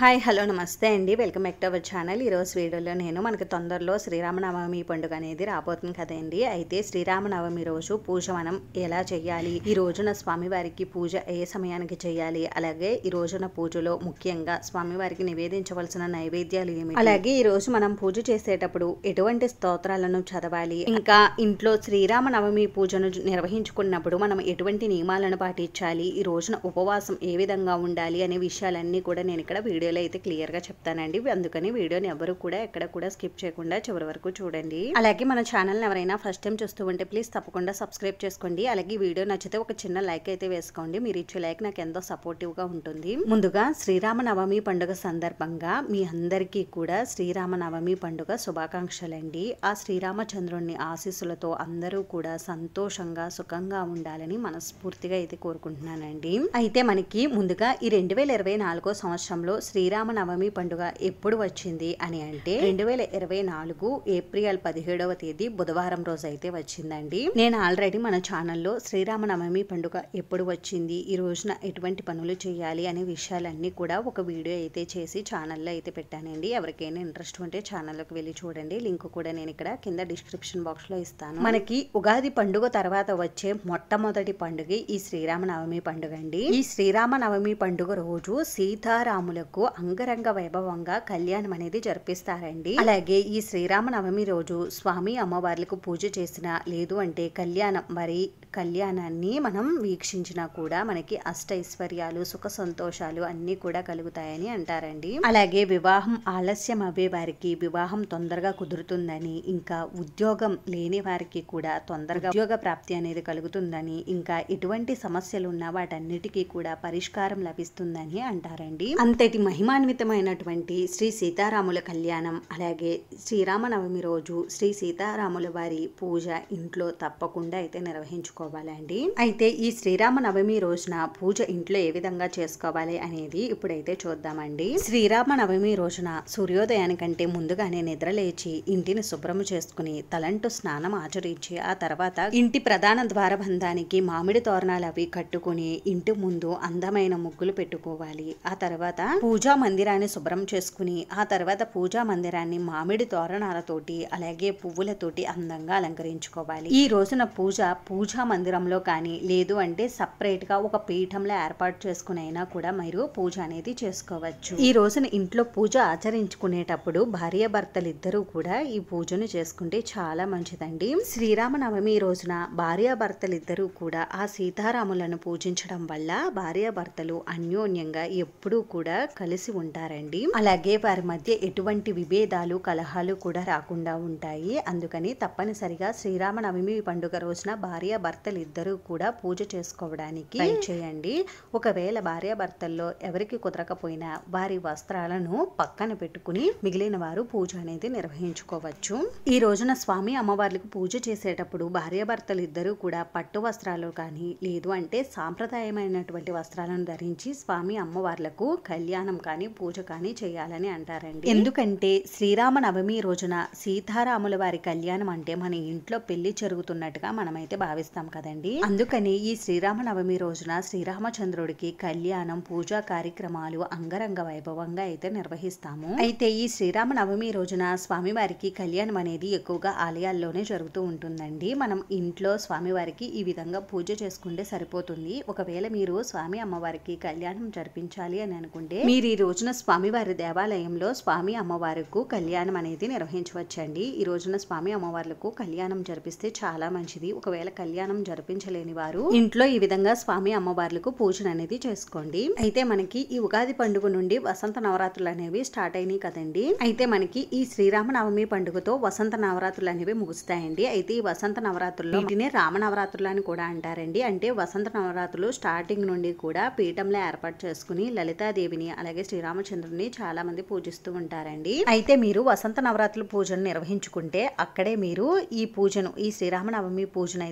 hi hello నమస్తే అండి welcome back to our channel ఈరోజు వీడియోలో నేను మనకి తొందరలో శ్రీరామనవమి పండుగ అనేది రాబోతుంది కదండి అయితే శ్రీరామనవమి రోజు పూజ మనం ఎలా చేయాలి ఈ రోజున స్వామివారికి పూజ ఏ సమయానికి చేయాలి అలాగే ఈ రోజున పూజలో ముఖ్యంగా స్వామివారికి నివేదించవలసిన నైవేద్యాలు ఏమి అలాగే ఈ రోజు మనం పూజ చేసేటప్పుడు ఎటువంటి స్తోత్రాలను చదవాలి ఇంకా ఇంట్లో శ్రీరామనవమి పూజను నిర్వహించుకున్నప్పుడు మనం ఎటువంటి నియమాలను పాటించాలి ఈ రోజున ఉపవాసం ఏ విధంగా ఉండాలి అనే విషయాలన్నీ కూడా నేను ఇక్కడ వీడియోలో అయితే క్లియర్ గా చెప్తానండి అందుకని వీడియోని ఎవరు కూడా ఎక్కడ కూడా స్కిప్ చేయకుండా చివరి వరకు చూడండి అలాగే మన ఛానల్ ఎవరైనా ఫస్ట్ టైం చూస్తూ ఉంటే ప్లీజ్ తప్పకుండా సబ్స్క్రైబ్ చేసుకోండి అలాగే ఈ వీడియో నచ్చితే ఒక చిన్న లైక్ అయితే వేసుకోండి మీరు ఇచ్చే లైక్ నాకు ఎంతో సపోర్టివ్ గా ఉంటుంది ముందుగా శ్రీరామనవమి పండుగ సందర్భంగా మీ అందరికీ కూడా శ్రీరామనవమి పండుగ శుభాకాంక్షలండి ఆ శ్రీరామచంద్రుని ఆశీస్సులతో అందరూ కూడా సంతోషంగా సుఖంగా ఉండాలని మనస్ఫూర్తిగా అయితే కోరుకుంటున్నానండి అయితే మనకి ముందుగా ఈ రెండు వేల ఇరవై నాలుగో సంవత్సరంలో శ్రీరామనవమి పండుగ ఎప్పుడు వచ్చింది అని అంటే రెండు వేల ఇరవై నాలుగు ఏప్రిల్ పదిహేడవ తేదీ బుధవారం రోజు అయితే వచ్చిందండి నేను ఆల్రెడీ మన ఛానల్లో శ్రీరామనవమి పండుగ ఎప్పుడు వచ్చింది ఈ రోజున ఎటువంటి పనులు చేయాలి అనే విషయాలన్నీ కూడా ఒక వీడియో అయితే చేసి ఛానల్లో అయితే పెట్టానండి ఎవరికైనా ఇంట్రెస్ట్ ఉంటే ఛానల్లోకి వెళ్ళి చూడండి లింక్ కూడా నేను ఇక్కడ కింద డిస్క్రిప్షన్ బాక్స్ లో ఇస్తాను మనకి ఉగాది పండుగ తర్వాత వచ్చే మొట్టమొదటి పండుగ ఈ శ్రీరామనవమి పండుగ అండి ఈ శ్రీరామనవమి పండుగ రోజు సీతారాములకు అంగరంగ వైభవంగా కళ్యాణం అనేది జరిపిస్తారండి అలాగే ఈ శ్రీరామనవమి రోజు స్వామి అమ్మవార్లకు పూజ చేసిన లేదు అంటే కళ్యాణం మరి కళ్యాణాన్ని మనం వీక్షించినా కూడా మనకి అష్టైశ్వర్యాలు సుఖ సంతోషాలు అన్ని కూడా కలుగుతాయని అంటారండి అలాగే వివాహం ఆలస్యం అవ్వే వారికి వివాహం తొందరగా కుదురుతుందని ఇంకా ఉద్యోగం లేని వారికి కూడా తొందరగా ఉద్యోగ ప్రాప్తి అనేది కలుగుతుందని ఇంకా ఎటువంటి సమస్యలు ఉన్నా వాటన్నిటికీ కూడా పరిష్కారం లభిస్తుందని అంటారండి అంతటి మహిమాన్వితమైనటువంటి శ్రీ సీతారాముల కళ్యాణం అలాగే శ్రీరామనవమి రోజు శ్రీ సీతారాముల వారి పూజ ఇంట్లో తప్పకుండా అయితే నిర్వహించుకోవాలండి అయితే ఈ శ్రీరామనవమి రోజున పూజ ఇంట్లో ఏ విధంగా చేసుకోవాలి అనేది ఇప్పుడైతే చూద్దామండి శ్రీరామనవమి రోజున సూర్యోదయానికంటే ముందుగానే నిద్రలేచి ఇంటిని శుభ్రము చేసుకుని తలంటు స్నానం ఆచరించి ఆ తర్వాత ఇంటి ప్రధాన ద్వారబంధానికి మామిడి తోరణాలు అవి కట్టుకుని ఇంటి ముందు అందమైన ముగ్గులు పెట్టుకోవాలి ఆ తర్వాత పూజా మందిరాన్ని శుభ్రం చేసుకుని ఆ తర్వాత పూజా మందిరాన్ని మామిడి తోరణాలతోటి అలాగే పువ్వులతోటి అందంగా అలంకరించుకోవాలి ఈ రోజున పూజ పూజా మందిరంలో కానీ లేదు అంటే సపరేట్ గా ఒక పీఠంలో ఏర్పాటు చేసుకుని అయినా కూడా మీరు పూజ అనేది చేసుకోవచ్చు ఈ రోజున ఇంట్లో పూజ ఆచరించుకునేటప్పుడు భార్య భర్తలు ఇద్దరూ కూడా ఈ పూజను చేసుకుంటే చాలా మంచిదండి శ్రీరామనవమి రోజున భార్య భర్తలు ఇద్దరూ కూడా ఆ సీతారాములను పూజించడం వల్ల భార్య భర్తలు అన్యోన్యంగా ఎప్పుడూ కూడా కలిసి ఉంటారండి అలాగే వారి మధ్య ఎటువంటి విభేదాలు కలహాలు కూడా రాకుండా ఉంటాయి అందుకని తప్పనిసరిగా శ్రీరామనవమి పండుగ రోజున భార్య భర్తలు ఇద్దరూ కూడా పూజ చేసుకోవడానికి ట్రై చేయండి ఒకవేళ భార్య భర్తల్లో ఎవరికి కుదరకపోయినా వారి వస్త్రాలను పక్కన పెట్టుకుని మిగిలిన వారు పూజ అనేది నిర్వహించుకోవచ్చు ఈ రోజున స్వామి అమ్మవార్లకు పూజ చేసేటప్పుడు భార్య భర్తలు ఇద్దరూ కూడా పట్టు వస్త్రాలు కానీ లేదు అంటే సాంప్రదాయమైనటువంటి వస్త్రాలను ధరించి స్వామి అమ్మవార్లకు కళ్యాణం కానీ పూజ కానీ చేయాలని అంటారండి ఎందుకంటే శ్రీరామ నవమి రోజున సీతారాముల వారి కళ్యాణం అంటే మన ఇంట్లో పెళ్లి జరుగుతున్నట్టుగా మనమైతే భావిస్తాం కదండి అందుకని ఈ శ్రీరామ నవమి రోజున శ్రీరామచంద్రుడికి కళ్యాణం పూజా కార్యక్రమాలు అంగరంగ వైభవంగా అయితే నిర్వహిస్తాము అయితే ఈ శ్రీరామ నవమి రోజున స్వామివారికి కళ్యాణం అనేది ఎక్కువగా ఆలయాల్లోనే జరుగుతూ ఉంటుందండి మనం ఇంట్లో స్వామివారికి ఈ విధంగా పూజ చేసుకుంటే సరిపోతుంది ఒకవేళ మీరు స్వామి అమ్మవారికి కళ్యాణం జరిపించాలి అని అనుకుంటే మీరు ఈ రోజున స్వామివారి దేవాలయంలో స్వామి అమ్మవారికి కళ్యాణం అనేది నిర్వహించవచ్చండి ఈ రోజున స్వామి అమ్మవార్లకు కళ్యాణం జరిపిస్తే చాలా మంచిది ఒకవేళ కళ్యాణం జరిపించలేని వారు ఇంట్లో ఈ విధంగా స్వామి అమ్మవార్లకు పూజన అనేది చేసుకోండి అయితే మనకి ఈ ఉగాది పండుగ నుండి వసంత నవరాత్రులు అనేవి స్టార్ట్ అయినాయి కదండి అయితే మనకి ఈ శ్రీరామనవమి పండుగతో వసంత నవరాత్రులు అనేవి ముగుస్తాయండి అయితే ఈ వసంత నవరాత్రుల్లో వీటిని రామ నవరాత్రులు అని కూడా అంటారండి అంటే వసంత నవరాత్రులు స్టార్టింగ్ నుండి కూడా పీఠంలో ఏర్పాటు చేసుకుని లలితాదేవిని అలాగే శ్రీరామచంద్రుని చాలా మంది పూజిస్తూ ఉంటారండి అయితే మీరు వసంత నవరాత్రుల పూజను నిర్వహించుకుంటే అక్కడే మీరు ఈ పూజను ఈ శ్రీరామనవమి పూజను అయితే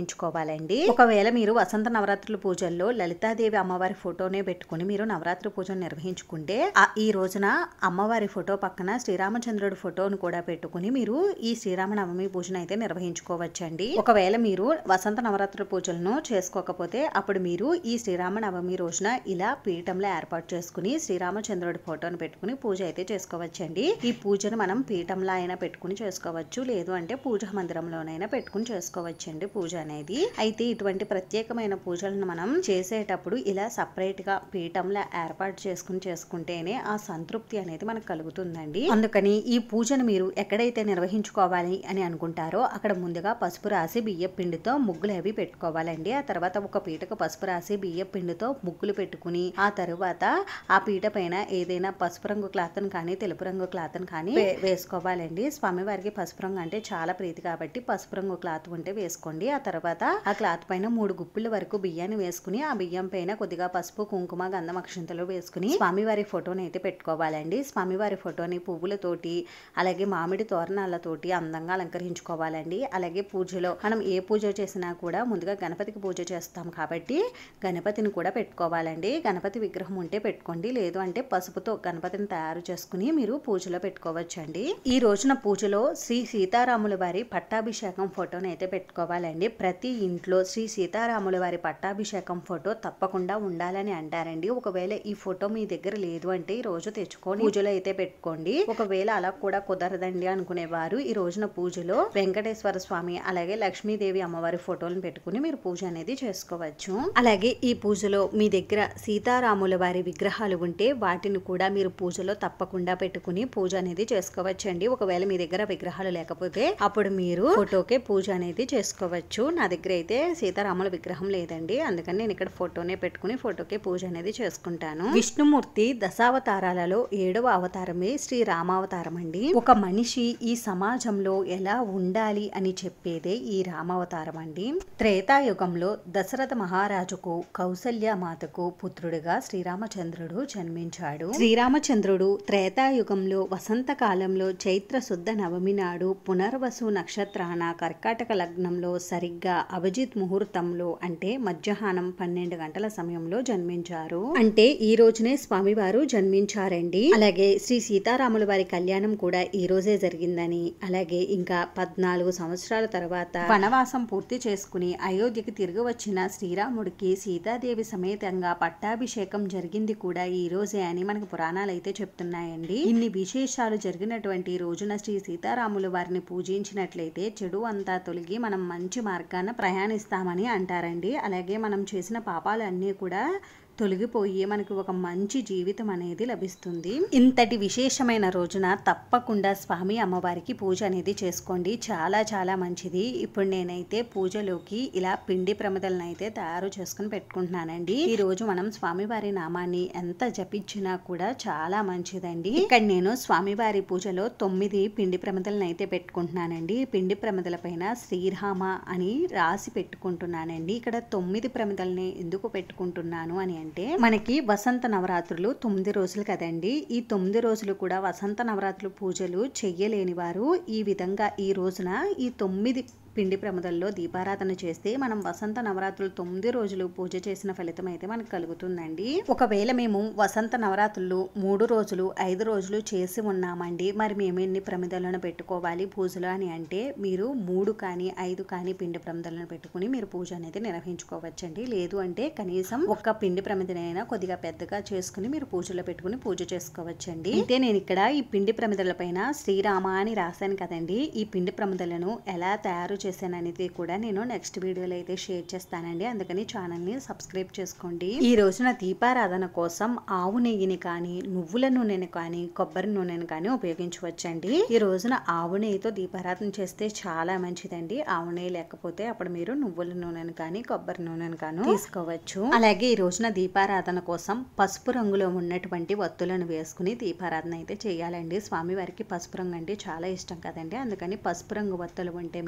నిర్వహించుకోవాలండి ఒకవేళ మీరు వసంత నవరాత్రుల పూజల్లో లలితాదేవి అమ్మవారి ఫోటోనే పెట్టుకుని మీరు నవరాత్రి పూజను నిర్వహించుకుంటే ఆ- ఈ రోజున అమ్మవారి ఫోటో పక్కన శ్రీరామచంద్రుడి ఫోటోను కూడా పెట్టుకుని మీరు ఈ శ్రీరామనవమి పూజను అయితే నిర్వహించుకోవచ్చండి ఒకవేళ మీరు వసంత నవరాత్రి పూజలను చేసుకోకపోతే అప్పుడు మీరు ఈ శ్రీరామనవమి రోజున ఇలా పీఠంలో ఏర్పాటు చేసుకుని శ్రీరామచంద్రుడి ఫోటోను పెట్టుకుని పూజ అయితే చేసుకోవచ్చండి ఈ పూజను మనం పీఠంలో అయినా పెట్టుకుని చేసుకోవచ్చు లేదు అంటే పూజా మందిరంలోనైనా పెట్టుకుని చేసుకోవచ్చండి పూజ అనేది అయితే ఇటువంటి ప్రత్యేకమైన పూజలను మనం చేసేటప్పుడు ఇలా సపరేట్ గా పీఠంలో ఏర్పాటు చేసుకుని చేసుకుంటేనే ఆ సంతృప్తి అనేది మనకు కలుగుతుందండి అందుకని ఈ పూజను మీరు ఎక్కడైతే నిర్వహించుకోవాలి అని అనుకుంటారో అక్కడ ముందుగా పసుపు రాసి బియ్య పిండితో ముగ్గులు అవి పెట్టుకోవాలండి ఆ తర్వాత ఒక పీటకు పసుపు రాసి బియ్య పిండితో ముగ్గులు పెట్టుకుని ఆ తరువాత ఆ పీట పైన ఏదైనా పసుపు రంగు క్లాత్ కానీ తెలుపు రంగు క్లాత్ కానీ వే- వేసుకోవాలండి స్వామివారికి పసుపు రంగు అంటే చాలా ప్రీతి కాబట్టి పసుపు రంగు క్లాత్ ఉంటే వేసుకోండి ఆ తర్వాత ఆ క్లాత్ పైన మూడు గుప్పిళ్ళ వరకు బియ్యాన్ని వేసుకుని ఆ బియ్యం పైన కొద్దిగా పసుపు కుంకుమ గంధం అక్షంతలు వేసుకుని స్వామివారి ఫోటోని అయితే పెట్టుకోవాలండి స్వామివారి ఫోటోని పువ్వులతోటి అలాగే మామిడి తోరణాలతోటి అందంగా అలంకరించుకోవాలండి అలాగే పూజలో మనం ఏ పూజ చేసినా కూడా ముందుగా గణపతికి పూజ చేస్తాం కాబట్టి గణపతిని కూడా పెట్టుకోవాలండి గణపతి విగ్రహం ఉంటే పెట్టుకోండి లేదు అంటే పసుపుతో గణపతిని తయారు చేసుకుని మీరు పూజలో పెట్టుకోవచ్చండి ఈ రోజున పూజలో శ్రీ సీతారాముల వారి పట్టాభిషేకం ఫోటోని అయితే పెట్టుకోవాలండి ప్రతి ఇంట్లో శ్రీ సీతారాముల వారి పట్టాభిషేకం ఫోటో తప్పకుండా ఉండాలని అంటారండి ఒకవేళ ఈ ఫోటో మీ దగ్గర లేదు అంటే ఈ రోజు తెచ్చుకొని పూజలో అయితే పెట్టుకోండి ఒకవేళ అలా కూడా కుదరదండి అనుకునేవారు ఈ రోజున పూజలో వెంకటేశ్వర స్వామి అలాగే లక్ష్మీదేవి అమ్మవారి ఫోటోలను పెట్టుకుని మీరు పూజ అనేది చేసుకోవచ్చు అలాగే ఈ పూజలో మీ దగ్గర సీతారాముల వారి విగ్రహాలు ఉంటే వాటిని కూడా మీరు పూజలో తప్పకుండా పెట్టుకుని పూజ అనేది చేసుకోవచ్చండి ఒకవేళ మీ దగ్గర విగ్రహాలు లేకపోతే అప్పుడు మీరు ఫోటోకే పూజ అనేది చేసుకోవచ్చు నా దగ్గర అయితే సీతారాముల విగ్రహం లేదండి అందుకని నేను ఇక్కడ ఫోటోనే పెట్టుకుని ఫోటోకే పూజ అనేది చేసుకుంటాను విష్ణుమూర్తి దశావతారాలలో ఏడవ అవతారమే శ్రీ రామావతారం అండి ఒక మనిషి ఈ సమాజంలో ఎలా ఉండాలి అని చెప్పేదే ఈ రామావతారం అండి త్రేతాయుగంలో దశరథ మహారాజుకు కౌసల్య మాతకు పుత్రుడిగా శ్రీరామచంద్రుడు జన్మించాడు శ్రీరామచంద్రుడు త్రేతాయుగంలో వసంతకాలంలో చైత్ర శుద్ధ నవమి నాడు పునర్వసు నక్షత్రాన కర్కాటక లగ్నంలో సరిగ్గా అభిజిత్ ముహూర్తంలో అంటే మధ్యాహ్నం పన్నెండు గంటల సమయంలో జన్మించారు అంటే ఈ రోజునే స్వామివారు జన్మించారండి అలాగే శ్రీ సీతారాముల వారి కళ్యాణం కూడా ఈ రోజే జరిగిందని అలాగే ఇంకా పద్నాలుగు సంవత్సరాల తర్వాత వనవాసం పూర్తి చేసుకుని అయోధ్యకి తిరిగి వచ్చిన శ్రీరాముడికి సీతాదేవి సమేతంగా పట్టాభిషేకం జరిగింది కూడా ఈ రోజే అని మనకు పురాణాలు అయితే చెప్తున్నాయండి ఇన్ని విశేషాలు జరిగినటువంటి రోజున శ్రీ సీతారాములు వారిని పూజించినట్లయితే చెడు అంతా తొలగి మనం మంచి మార్గాన ప్రయాణిస్తామని అంటారండి అలాగే మనం చేసిన పాపాలన్నీ కూడా తొలగిపోయి మనకు ఒక మంచి జీవితం అనేది లభిస్తుంది ఇంతటి విశేషమైన రోజున తప్పకుండా స్వామి అమ్మవారికి పూజ అనేది చేసుకోండి చాలా చాలా మంచిది ఇప్పుడు నేనైతే పూజలోకి ఇలా పిండి ప్రమిదలను అయితే తయారు చేసుకుని పెట్టుకుంటున్నానండి ఈ రోజు మనం స్వామివారి నామాన్ని ఎంత జపించినా కూడా చాలా మంచిదండి ఇక్కడ నేను స్వామివారి పూజలో తొమ్మిది పిండి ప్రమిదలను అయితే పెట్టుకుంటున్నానండి ఈ పిండి ప్రమిదల పైన శ్రీరామ అని రాసి పెట్టుకుంటున్నానండి ఇక్కడ తొమ్మిది ప్రమిదల్ని ఎందుకు పెట్టుకుంటున్నాను అని అంటే మనకి వసంత నవరాత్రులు తొమ్మిది రోజులు కదండి ఈ తొమ్మిది రోజులు కూడా వసంత నవరాత్రులు పూజలు చెయ్యలేని వారు ఈ విధంగా ఈ రోజున ఈ తొమ్మిది పిండి ప్రమదల్లో దీపారాధన చేస్తే మనం వసంత నవరాత్రులు తొమ్మిది రోజులు పూజ చేసిన ఫలితం అయితే మనకు కలుగుతుందండి ఒకవేళ మేము వసంత నవరాత్రులు మూడు రోజులు ఐదు రోజులు చేసి ఉన్నామండి మరి మేము ఎన్ని ప్రమిదలను పెట్టుకోవాలి పూజలు అని అంటే మీరు మూడు కానీ ఐదు కానీ పిండి ప్రమిదలను పెట్టుకుని మీరు పూజ అనేది నిర్వహించుకోవచ్చండి లేదు అంటే కనీసం ఒక్క పిండి ప్రమిదనైనా కొద్దిగా పెద్దగా చేసుకుని మీరు పూజలో పెట్టుకుని పూజ చేసుకోవచ్చండి అయితే నేను ఇక్కడ ఈ పిండి ప్రమిదల పైన శ్రీరామ అని రాశాను కదండి ఈ పిండి ప్రమిదలను ఎలా తయారు చేశాను అనేది కూడా నేను నెక్స్ట్ వీడియోలో అయితే షేర్ చేస్తానండి అందుకని ఛానల్ ని సబ్స్క్రైబ్ చేసుకోండి ఈ రోజున దీపారాధన కోసం ఆవు నెయ్యిని కానీ నువ్వుల నూనెని కానీ కొబ్బరి నూనెని కానీ ఉపయోగించవచ్చండి ఈ రోజున ఆవు నెయ్యితో దీపారాధన చేస్తే చాలా మంచిదండి ఆవు నెయ్యి లేకపోతే అప్పుడు మీరు నువ్వుల నూనెని కానీ కొబ్బరి నూనెని కానీ తీసుకోవచ్చు అలాగే ఈ రోజున దీపారాధన కోసం పసుపు రంగులో ఉన్నటువంటి వత్తులను వేసుకుని దీపారాధన అయితే చేయాలండి స్వామివారికి పసుపు రంగు అంటే చాలా ఇష్టం కదండి అందుకని పసుపు రంగు వత్తులు ఉంటే మీరు పసుపు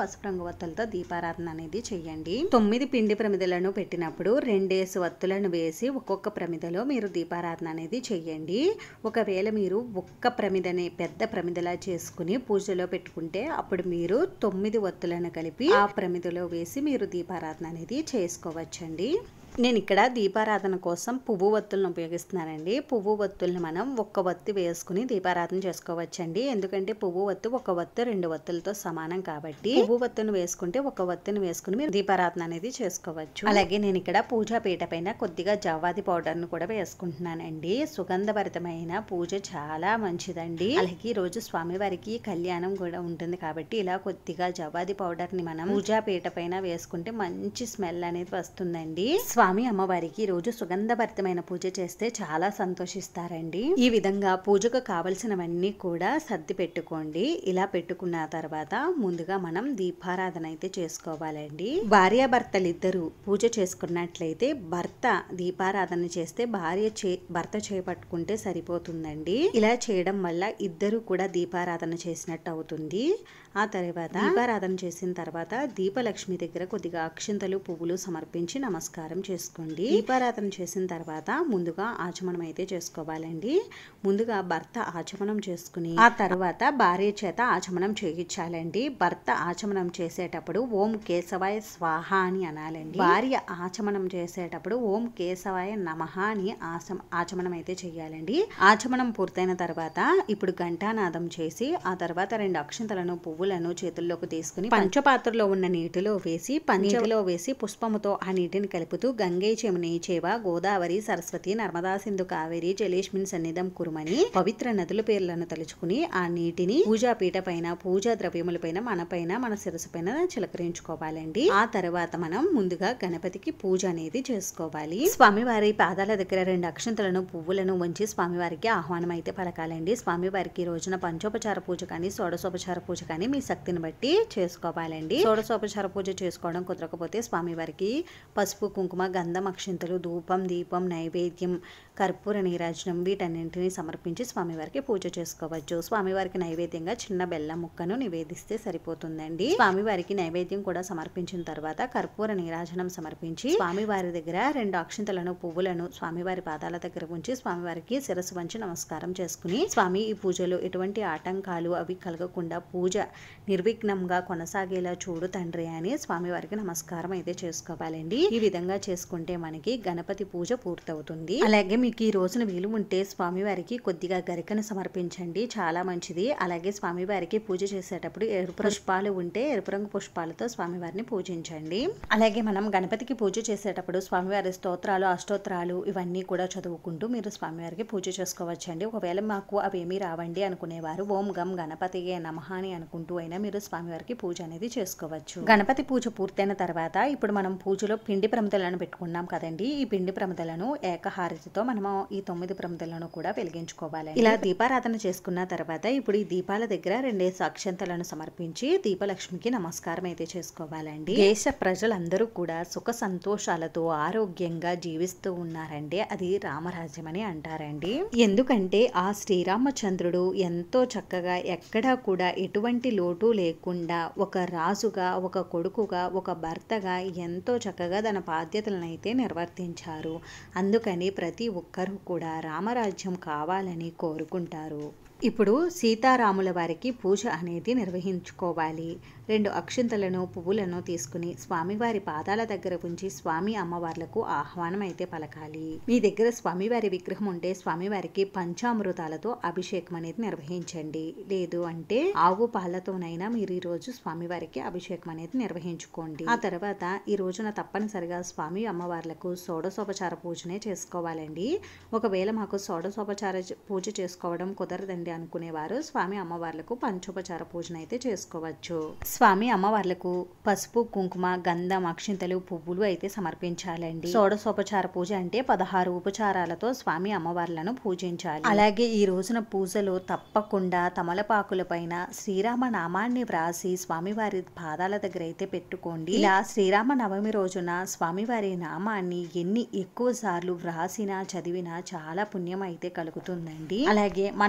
పసుపు రంగు వత్తులతో దీపారాధన అనేది చేయండి తొమ్మిది పిండి ప్రమిదలను పెట్టినప్పుడు రెండేసి వత్తులను వేసి ఒక్కొక్క ప్రమిదలో మీరు దీపారాధన అనేది చేయండి ఒకవేళ మీరు ఒక్క ప్రమిదని పెద్ద ప్రమిదలా చేసుకుని పూజలో పెట్టుకుంటే అప్పుడు మీరు తొమ్మిది వత్తులను కలిపి ఆ ప్రమిదలో వేసి మీరు దీపారాధన అనేది చేసుకోవచ్చండి నేను ఇక్కడ దీపారాధన కోసం పువ్వు వత్తులను ఉపయోగిస్తున్నానండి పువ్వు వత్తుల్ని మనం ఒక్క వత్తి వేసుకుని దీపారాధన చేసుకోవచ్చండి ఎందుకంటే పువ్వు వత్తు ఒక వత్తు రెండు వత్తులతో సమానం కాబట్టి పువ్వు వత్తును వేసుకుంటే ఒక వత్తుని వేసుకుని మీరు దీపారాధన అనేది చేసుకోవచ్చు అలాగే నేను ఇక్కడ పూజా పీట పైన కొద్దిగా జవ్వాది పౌడర్ ను కూడా వేసుకుంటున్నానండి సుగంధభరితమైన పూజ చాలా మంచిదండి అలాగే ఈ రోజు స్వామివారికి కళ్యాణం కూడా ఉంటుంది కాబట్టి ఇలా కొద్దిగా జవ్వాది పౌడర్ ని మనం పూజా పీట పైన వేసుకుంటే మంచి స్మెల్ అనేది వస్తుందండి స్వామి అమ్మవారికి ఈ రోజు సుగంధభరితమైన పూజ చేస్తే చాలా సంతోషిస్తారండి ఈ విధంగా పూజకు కావలసినవన్నీ కూడా సర్ది పెట్టుకోండి ఇలా పెట్టుకున్న తర్వాత ముందుగా మనం దీపారాధన అయితే చేసుకోవాలండి భార్యాభర్తలు ఇద్దరు పూజ చేసుకున్నట్లయితే భర్త దీపారాధన చేస్తే భార్య చే భర్త చేపట్టుకుంటే సరిపోతుందండి ఇలా చేయడం వల్ల ఇద్దరు కూడా దీపారాధన చేసినట్టు అవుతుంది ఆ తర్వాత దీపారాధన చేసిన తర్వాత దీపలక్ష్మి దగ్గర కొద్దిగా అక్షింతలు పువ్వులు సమర్పించి నమస్కారం చేసుకోండి దీపారాధన చేసిన తర్వాత ముందుగా ఆచమనం అయితే చేసుకోవాలండి ముందుగా భర్త ఆచమనం చేసుకుని ఆ తర్వాత భార్య చేత ఆచమనం చేయించాలండి భర్త ఆచమనం చేసేటప్పుడు ఓం కేశవాయ స్వాహ అని అనాలండి భార్య ఆచమనం చేసేటప్పుడు ఓం కేశవాయ నమః అని ఆచమ ఆచమనం అయితే చేయాలండి ఆచమనం పూర్తయిన తర్వాత ఇప్పుడు ఘంటానాదం చేసి ఆ తర్వాత రెండు అక్షంతలను పువ్వులను చేతుల్లోకి తీసుకుని పంచపాత్రలో ఉన్న నీటిలో వేసి పంచలో వేసి పుష్పముతో ఆ నీటిని కలుపుతూ గంగే చెముని చేవ గోదావరి సరస్వతి నర్మదా సింధు కావేరి జలేష్మిన్ సన్నిధం కురుమని పవిత్ర నదుల పేర్లను తలుచుకుని ఆ నీటిని పూజా పీట పైన పూజా ద్రవ్యముల పైన మన పైన మన శిరసు పైన చిలకరించుకోవాలండి ఆ తర్వాత మనం ముందుగా గణపతికి పూజ అనేది చేసుకోవాలి స్వామివారి పాదాల దగ్గర రెండు అక్షంతలను పువ్వులను ఉంచి స్వామివారికి ఆహ్వానం అయితే పలకాలండి స్వామివారికి ఈ రోజున పంచోపచార పూజ కానీ షోడశోపచార పూజ కానీ మీ శక్తిని బట్టి చేసుకోవాలండి షోడశోపచార పూజ చేసుకోవడం కుదరకపోతే స్వామివారికి పసుపు కుంకుమ గంధం అక్షింతలు ధూపం దీపం నైవేద్యం కర్పూర నీరాజనం వీటన్నింటినీ సమర్పించి స్వామివారికి పూజ చేసుకోవచ్చు స్వామివారికి నైవేద్యంగా చిన్న బెల్లం ముక్కను నివేదిస్తే సరిపోతుందండి స్వామివారికి నైవేద్యం కూడా సమర్పించిన తర్వాత కర్పూర నీరాజనం సమర్పించి స్వామివారి దగ్గర రెండు అక్షింతలను పువ్వులను స్వామివారి పాదాల దగ్గర ఉంచి స్వామివారికి శిరస్సు వంచి నమస్కారం చేసుకుని స్వామి ఈ పూజలో ఎటువంటి ఆటంకాలు అవి కలగకుండా పూజ నిర్విఘ్నంగా కొనసాగేలా చూడు తండ్రి అని స్వామివారికి నమస్కారం అయితే చేసుకోవాలండి ఈ విధంగా చేసుకుంటే మనకి గణపతి పూజ పూర్తవుతుంది అలాగే మీకు ఈ రోజున వీలు ఉంటే స్వామివారికి కొద్దిగా గరికను సమర్పించండి చాలా మంచిది అలాగే స్వామివారికి పూజ చేసేటప్పుడు ఎరుపు పుష్పాలు ఉంటే ఎరుపు రంగు పుష్పాలతో స్వామివారిని పూజించండి అలాగే మనం గణపతికి పూజ చేసేటప్పుడు స్వామివారి స్తోత్రాలు అష్టోత్రాలు ఇవన్నీ కూడా చదువుకుంటూ మీరు స్వామివారికి పూజ చేసుకోవచ్చండి ఒకవేళ మాకు అవేమీ రావండి అనుకునేవారు ఓం గం గణపతియే నమః అని అనుకుంటూ అయినా మీరు స్వామివారికి పూజ అనేది చేసుకోవచ్చు గణపతి పూజ పూర్తయిన తర్వాత ఇప్పుడు మనం పూజలో పిండి ప్రమిదలను పెట్టుకున్నాం కదండి ఈ పిండి ప్రమిదలను ఏకహారతితో మనము ఈ తొమ్మిది ప్రమిదలను కూడా వెలిగించుకోవాలి ఇలా దీపారాధన చేసుకున్న తర్వాత ఇప్పుడు ఈ దీపాల దగ్గర రెండేసి అక్షంతలను సమర్పించి దీపలక్ష్మికి నమస్కారం అయితే చేసుకోవాలండి దేశ ప్రజలందరూ కూడా సుఖ సంతోషాలతో ఆరోగ్యంగా జీవిస్తూ ఉన్నారండి అది రామరాజ్యం అని అంటారండి ఎందుకంటే ఆ శ్రీరామచంద్రుడు ఎంతో చక్కగా ఎక్కడా కూడా ఎటువంటి లోటు లేకుండా ఒక రాజుగా ఒక కొడుకుగా ఒక భర్తగా ఎంతో చక్కగా తన బాధ్యతలను అయితే నిర్వర్తించారు అందుకని ప్రతి ఒక్కరూ కూడా రామరాజ్యం కావాలని కోరుకుంటారు ఇప్పుడు సీతారాముల వారికి పూజ అనేది నిర్వహించుకోవాలి రెండు అక్షింతలను పువ్వులను తీసుకుని స్వామివారి పాదాల దగ్గర ఉంచి స్వామి అమ్మవార్లకు ఆహ్వానం అయితే పలకాలి మీ దగ్గర స్వామివారి విగ్రహం ఉంటే స్వామివారికి పంచామృతాలతో అభిషేకం అనేది నిర్వహించండి లేదు అంటే ఆవు పాలతోనైనా మీరు ఈ రోజు స్వామివారికి అభిషేకం అనేది నిర్వహించుకోండి ఆ తర్వాత ఈ రోజున తప్పనిసరిగా స్వామి అమ్మవార్లకు షోడశోపచార పూజనే చేసుకోవాలండి ఒకవేళ మాకు షోడశోపచార పూజ చేసుకోవడం కుదరదండి అనుకునేవారు స్వామి అమ్మవార్లకు పంచోపచార పూజన అయితే చేసుకోవచ్చు స్వామి అమ్మవార్లకు పసుపు కుంకుమ గంధం అక్షింతలు పువ్వులు అయితే సమర్పించాలండి షోడశోపచార పూజ అంటే పదహారు ఉపచారాలతో స్వామి అమ్మవార్లను పూజించాలి అలాగే ఈ రోజున పూజలో తప్పకుండా తమలపాకుల పైన శ్రీరామ నామాన్ని వ్రాసి స్వామివారి పాదాల దగ్గర అయితే పెట్టుకోండి ఇలా శ్రీరామ నవమి రోజున స్వామివారి నామాన్ని ఎన్ని ఎక్కువ సార్లు వ్రాసినా చదివినా చాలా పుణ్యం అయితే కలుగుతుందండి అలాగే మనకు ఉన్న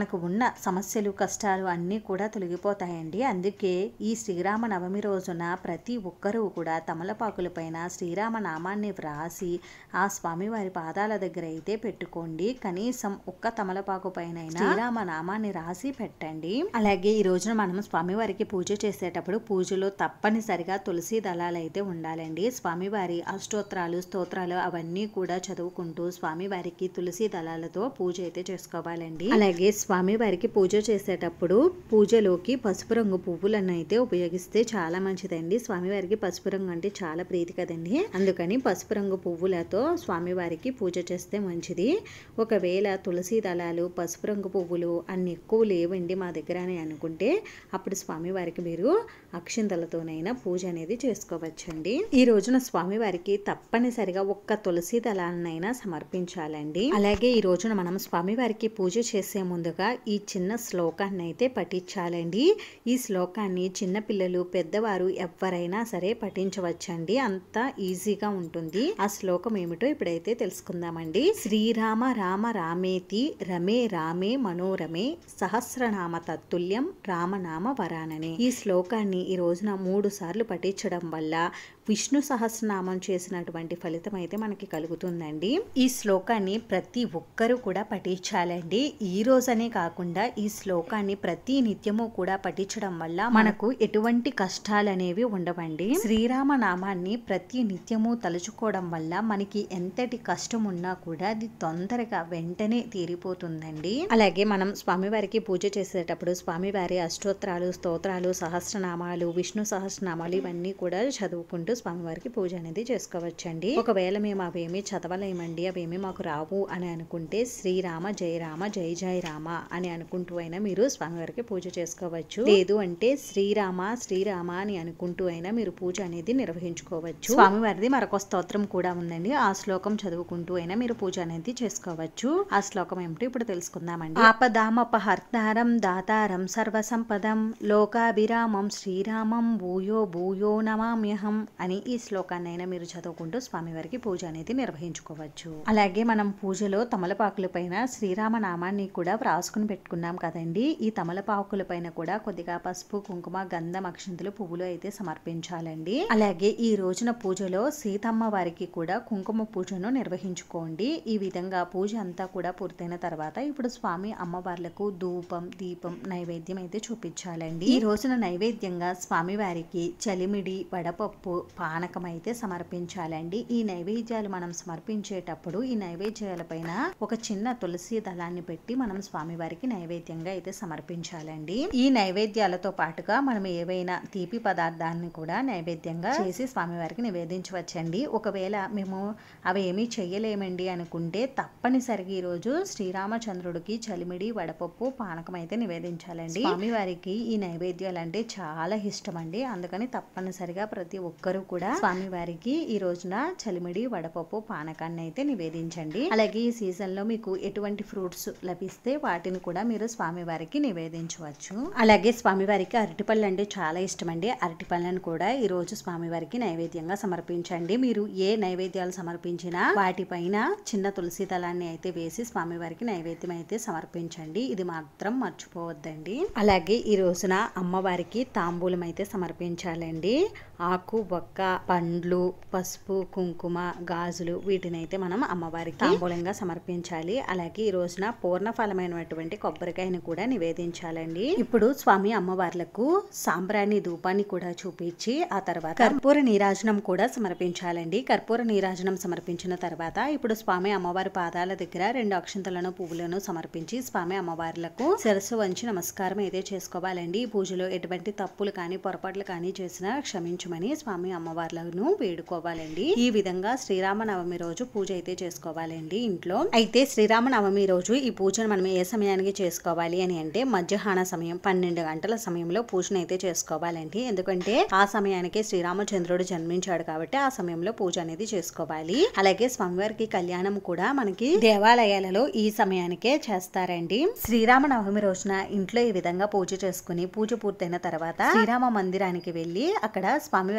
సమస్యలు కష్టాలు అన్నీ కూడా తొలగిపోతాయండి అందుకే ఈ శ్రీరామ నవమి రోజున ప్రతి ఒక్కరూ కూడా తమలపాకులపైన శ్రీరామ నామాన్ని వ్రాసి ఆ స్వామివారి పాదాల దగ్గర అయితే పెట్టుకోండి కనీసం ఒక్క తమలపాకు పైన శ్రీరామ నామాన్ని రాసి పెట్టండి అలాగే ఈ రోజున మనం స్వామివారికి పూజ చేసేటప్పుడు పూజలో తప్పనిసరిగా తులసి దళాలు అయితే ఉండాలండి స్వామివారి అష్టోత్రాలు స్తోత్రాలు అవన్నీ కూడా చదువుకుంటూ స్వామివారికి తులసి దళాలతో పూజ అయితే చేసుకోవాలండి అలాగే స్వామివారికి పూజ చేసేటప్పుడు పూజలోకి పసుపు రంగు పువ్వులను అయితే ఉపయోగిస్తే చాలా మంచిదండి స్వామివారికి పసుపు రంగు అంటే చాలా ప్రీతి కదండి అందుకని పసుపు రంగు పువ్వులతో స్వామివారికి పూజ చేస్తే మంచిది ఒకవేళ తులసి దళాలు పసుపు రంగు పువ్వులు అన్ని ఎక్కువ లేవండి మా దగ్గర అని అనుకుంటే అప్పుడు స్వామివారికి మీరు అక్షింతలతోనైనా పూజ అనేది చేసుకోవచ్చండి ఈ రోజున స్వామివారికి తప్పనిసరిగా ఒక్క తులసి దళాలనైనా సమర్పించాలండి అలాగే ఈ రోజున మనం స్వామివారికి పూజ చేసే ముందుగా ఈ చిన్న శ్లోకాన్ని అయితే పఠించాలండి ఈ శ్లోకాన్ని చిన్నపిల్లలు పెద్దవారు ఎవరైనా సరే పఠించవచ్చండి అంత ఈజీగా ఉంటుంది ఆ శ్లోకం ఏమిటో ఇప్పుడైతే తెలుసుకుందామండి శ్రీరామ రామ రామేతి రమే రామే మనోరమే సహస్రనామ తత్తుల్యం రామనామ వరాననే ఈ శ్లోకాన్ని ఈ రోజున మూడు సార్లు పఠించడం వల్ల విష్ణు సహస్రనామం చేసినటువంటి ఫలితం అయితే మనకి కలుగుతుందండి ఈ శ్లోకాన్ని ప్రతి ఒక్కరూ కూడా పఠించాలండి ఈ రోజనే కాకుండా ఈ శ్లోకాన్ని ప్రతి నిత్యము కూడా పఠించడం వల్ల మనకు ఎటువంటి కష్టాలు అనేవి ఉండవండి శ్రీరామ నామాన్ని ప్రతి నిత్యము తలుచుకోవడం వల్ల మనకి ఎంతటి కష్టం ఉన్నా కూడా అది తొందరగా వెంటనే తీరిపోతుందండి అలాగే మనం స్వామివారికి పూజ చేసేటప్పుడు స్వామివారి అష్టోత్తరాలు స్తోత్రాలు సహస్రనామాలు విష్ణు సహస్రనామాలు ఇవన్నీ కూడా చదువుకుంటూ స్వామివారికి పూజ అనేది చేసుకోవచ్చండి ఒకవేళ మేము అవేమీ చదవలేమండి అవేమీ మాకు రావు అని అనుకుంటే శ్రీరామ జయ రామ జై జయ రామ అని అనుకుంటూ అయినా మీరు స్వామివారికి పూజ చేసుకోవచ్చు లేదు అంటే శ్రీరామ శ్రీరామ అని అనుకుంటూ అయినా మీరు పూజ అనేది నిర్వహించుకోవచ్చు స్వామివారిది మరొక స్తోత్రం కూడా ఉందండి ఆ శ్లోకం చదువుకుంటూ అయినా మీరు పూజ అనేది చేసుకోవచ్చు ఆ శ్లోకం ఏమిటో ఇప్పుడు తెలుసుకుందామండి ఆపదామపహర్తారం దాతారం సర్వసంపదం లోకాభిరామం శ్రీరామం భూయో భూయో నమామ్యహం అని ఈ శ్లోకాన్నైనా మీరు చదువుకుంటూ స్వామివారికి పూజ అనేది నిర్వహించుకోవచ్చు అలాగే మనం పూజలో తమలపాకుల పైన శ్రీరామ నామాన్ని కూడా వ్రాసుకుని పెట్టుకున్నాం కదండి ఈ తమలపాకుల పైన కూడా కొద్దిగా పసుపు కుంకుమ గంధం అక్షంతులు పువ్వులు అయితే సమర్పించాలండి అలాగే ఈ రోజున పూజలో సీతమ్మ వారికి కూడా కుంకుమ పూజను నిర్వహించుకోండి ఈ విధంగా పూజ అంతా కూడా పూర్తయిన తర్వాత ఇప్పుడు స్వామి అమ్మవార్లకు ధూపం దీపం నైవేద్యం అయితే చూపించాలండి ఈ రోజున నైవేద్యంగా స్వామివారికి చలిమిడి వడపప్పు పానకం అయితే సమర్పించాలండి ఈ నైవేద్యాలు మనం సమర్పించేటప్పుడు ఈ నైవేద్యాల పైన ఒక చిన్న తులసి దళాన్ని పెట్టి మనం స్వామివారికి నైవేద్యంగా అయితే సమర్పించాలండి ఈ నైవేద్యాలతో పాటుగా మనం ఏవైనా తీపి పదార్థాన్ని కూడా నైవేద్యంగా చేసి స్వామివారికి నివేదించవచ్చండి ఒకవేళ మేము అవి ఏమీ చెయ్యలేమండి అనుకుంటే తప్పనిసరిగా ఈ రోజు శ్రీరామచంద్రుడికి చలిమిడి వడపప్పు పానకం అయితే నివేదించాలండి స్వామివారికి ఈ నైవేద్యాలు అంటే చాలా ఇష్టం అండి అందుకని తప్పనిసరిగా ప్రతి ఒక్కరూ కూడా స్వామివారికి ఈ రోజున చలిమిడి వడపప్పు పానకాన్ని అయితే నివేదించండి అలాగే ఈ సీజన్ లో మీకు ఎటువంటి ఫ్రూట్స్ లభిస్తే వాటిని కూడా మీరు స్వామివారికి నివేదించవచ్చు అలాగే స్వామివారికి అరటిపళ్ళు అంటే చాలా ఇష్టం అండి అరటిపళ్ళను కూడా ఈ రోజు స్వామివారికి నైవేద్యంగా సమర్పించండి మీరు ఏ నైవేద్యాలు సమర్పించినా వాటిపైన చిన్న తులసి దళాన్ని అయితే వేసి స్వామివారికి నైవేద్యం అయితే సమర్పించండి ఇది మాత్రం మర్చిపోవద్దండి అలాగే ఈ రోజున అమ్మవారికి తాంబూలం అయితే సమర్పించాలండి ఆకు ఒక్క పండ్లు పసుపు కుంకుమ గాజులు వీటినైతే మనం అమ్మవారికి తాంబూలంగా సమర్పించాలి అలాగే ఈ రోజున పూర్ణ ఫలమైనటువంటి కొబ్బరికాయని కూడా నివేదించాలండి ఇప్పుడు స్వామి అమ్మవార్లకు సాంబ్రాణి ధూపాన్ని కూడా చూపించి ఆ తర్వాత కర్పూర నీరాజనం కూడా సమర్పించాలండి కర్పూర నీరాజనం సమర్పించిన తర్వాత ఇప్పుడు స్వామి అమ్మవారి పాదాల దగ్గర రెండు అక్షంతలను పువ్వులను సమర్పించి స్వామి అమ్మవార్లకు శిరస్సు వంచి నమస్కారం అయితే చేసుకోవాలండి ఈ పూజలో ఎటువంటి తప్పులు కానీ పొరపాట్లు కానీ చేసినా క్షమించమని స్వామి అమ్మవార్లను వేడుకోవాలండి ఈ విధంగా శ్రీరామనవమి రోజు పూజ అయితే చేసుకోవాలండి ఇంట్లో అయితే శ్రీరామనవమి రోజు ఈ పూజను మనం ఏ సమయానికి చేసుకోవాలి అని అంటే మధ్యాహ్న సమయం పన్నెండు గంటల సమయంలో పూజను అయితే చేసుకోవాలండి ఎందుకంటే ఆ సమయానికే శ్రీరామచంద్రుడు జన్మించాడు కాబట్టి ఆ సమయంలో పూజ అనేది చేసుకోవాలి అలాగే స్వామివారికి కళ్యాణం కూడా మనకి దేవాలయాలలో ఈ సమయానికే చేస్తారండి శ్రీరామ నవమి రోజున ఇంట్లో ఈ విధంగా పూజ చేసుకుని పూజ పూర్తయిన తర్వాత శ్రీరామ మందిరానికి వెళ్ళి అక్కడ స్వామివారి పూజా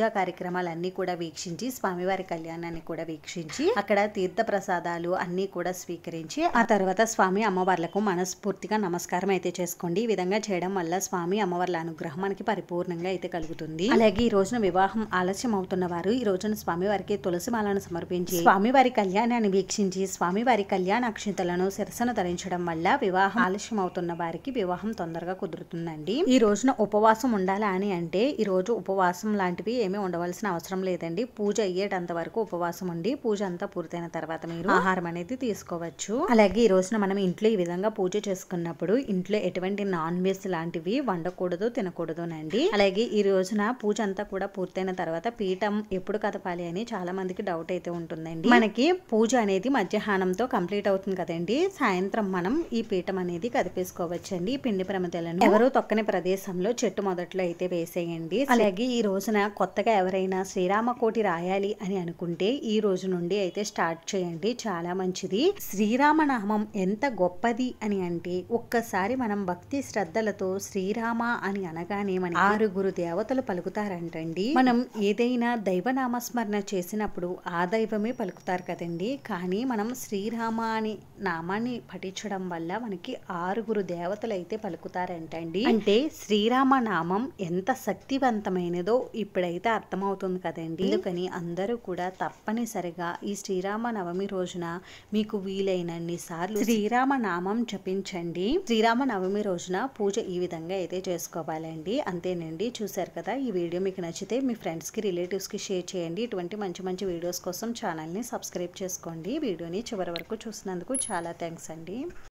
కార్యక్రమాలన్నీ కూడా వీక్షించి స్వామివారి కళ్యాణాన్ని కూడా వీక్షించి అక్కడ తీర్థ ప్రసాదాలు అన్నీ కూడా స్వీకరించి ఆ తర్వాత స్వామి అమ్మవార్లకు మనస్ఫూర్తిగా నమస్కారం అయితే చేసుకోండి ఈ విధంగా చేయడం వల్ల స్వామి అమ్మవార్ల అనుగ్రహం మనకి పరిపూర్ణంగా అయితే కలుగుతుంది అలాగే ఈ రోజున వివాహం ఆలస్యం అవుతున్న వారు ఈ రోజున స్వామివారికి తులసి మాలను సమర్పించి స్వామివారి కళ్యాణాన్ని వీక్షించి స్వామివారి కళ్యాణ అక్షింతలను శిరసను ధరించడం వల్ల వివాహం ఆలస్యం అవుతున్న వారికి వివాహం తొందరగా కుదురుతుందండి ఈ రోజున ఉపవాసం ఉండాలా అని అంటే ఈ రోజు ఉపవాసం లాంటివి ఏమీ ఉండవలసిన అవసరం లేదండి పూజ అయ్యేటంత వరకు ఉపవాసం ఉండి పూజ అంతా పూర్తయిన తర్వాత మీరు ఆహారం అనేది తీసుకోవచ్చు అలాగే ఈ రోజున మనం ఇంట్లో ఈ విధంగా పూజ చేసుకున్నప్పుడు ఇంట్లో ఎటువంటి నాన్ వెజ్ లాంటివి వండకూడదు తినకూడదు నండి అలాగే ఈ రోజున పూజ అంతా కూడా పూర్తయిన తర్వాత పీఠం ఎప్పుడు కదపాలి అని చాలా మందికి డౌట్ అయితే ఉంటుందండి మనకి పూజ అనేది మధ్యాహ్నంతో కంప్లీట్ అవుతుంది కదండి సాయంత్రం మనం ఈ పీఠం అనేది కదిపేసుకోవచ్చండి ఈ పిండి ప్రమిదలను ఎవరు తొక్కని ప్రదేశంలో చెట్టు మొదట్లో అయితే వేసేయండి అలాగే ఈ రోజున కొత్తగా ఎవరైనా శ్రీరామ కోటి రాయాలి అని అనుకుంటే ఈ రోజు నుండి అయితే స్టార్ట్ చేయండి చాలా మంచిది శ్రీరామనామం ఎంత గొప్పది అని అంటే ఒక్కసారి మనం భక్తి శ్రద్ధలతో శ్రీరామ అని అనగానే మన ఆరుగురు దేవతలు పలుకుతారంటండి మనం ఏదైనా దైవనామస్మరణ చేసినప్పుడు ఆ దైవమే పలుకుతారు కదండి కానీ మనం శ్రీరామ అని నామాన్ని పఠించడం వల్ల మనకి ఆరుగురు దేవతలు అయితే పలుకుతారంటండి అంటే శ్రీరామ నామం ఎంత శక్తివంతమైనదో ఇప్పుడైతే అర్థమవుతుంది కదండి అందుకని అందరూ కూడా తప్పనిసరిగా ఈ శ్రీరామ నవమి రోజున మీకు వీలైనన్ని సార్లు శ్రీరామ నామం జపించండి శ్రీరామ నవమి రోజున పూజ ఈ విధంగా అయితే చేసుకోవాలండి అంతేనండి చూసారు కదా ఈ వీడియో మీకు నచ్చితే మీ ఫ్రెండ్స్కి రిలేటివ్స్కి షేర్ చేయండి ఇటువంటి మంచి మంచి వీడియోస్ కోసం ఛానల్ని సబ్స్క్రైబ్ చేసుకోండి వీడియోని చివరి వరకు చూసినందుకు చాలా థ్యాంక్స్ అండి